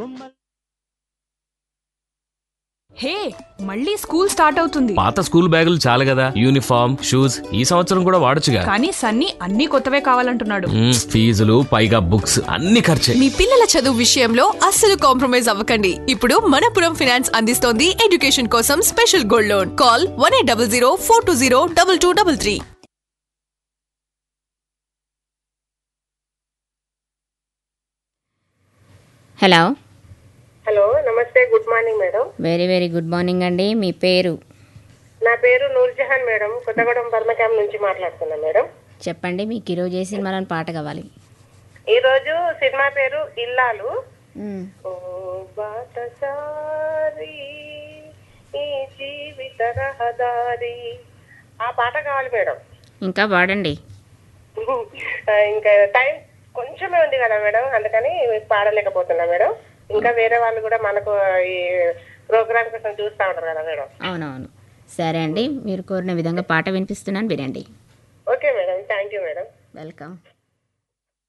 హే మళ్ళీ school start అవుతుంది పాత స్కూల్ బ్యాగులు చాలు కదా యూనిఫామ్ షూస్ ఈ సంవత్సరం కూడా వాడొచ్చుగా కానీ సన్నీ అన్ని కొత్తవే కావాలంటున్నాడు మ్మ్, ఫీజులు పైగా బుక్స్ అన్ని ఖర్చే మీ పిల్లల చదువు విషయంలో అస్సలు కాంప్రమైజ్ అవ్వకండి ఇప్పుడు మనపురం ఫైనాన్స్ అందిస్తోంది ఎడ్యుకేషన్ కోసం special gold loan call one eight double zero four two zero double two double three hello hello నమస్తే good morning madam very very good morning అండి మీ పేరు నా పేరు నూర్జహాన్ మేడం కొత్తగూడెం బర్మ క్యాంప్ నుంచి మాట్లాడుతున్నా మేడం చెప్పండి మీకు ఈరోజు ఏ సినిమాలో పాట కావాలి ఈ రోజు సినిమా పేరు ఇల్లాలు మ్మ్. ఓ బాటసారి ఈ జీవిత రహదారి ఆ పాట కావాలి మేడం ఇంకా పాడండి ఆ, ఇంకా టైం కొంచెమే ఉంది కదా మేడం అందుకని పాడలేకపోతున్నా మేడం ఇంకా వేరే వాళ్ళు కూడా మనకు ఈ ప్రోగ్రామ్ కోసం చూస్తూ ఉంటారు కదా మేడం అవునవును సరే అండి మీరు కోరిన విధంగా పాట వినిపిస్తున్నాను వినండి okay madam thank you madam welcome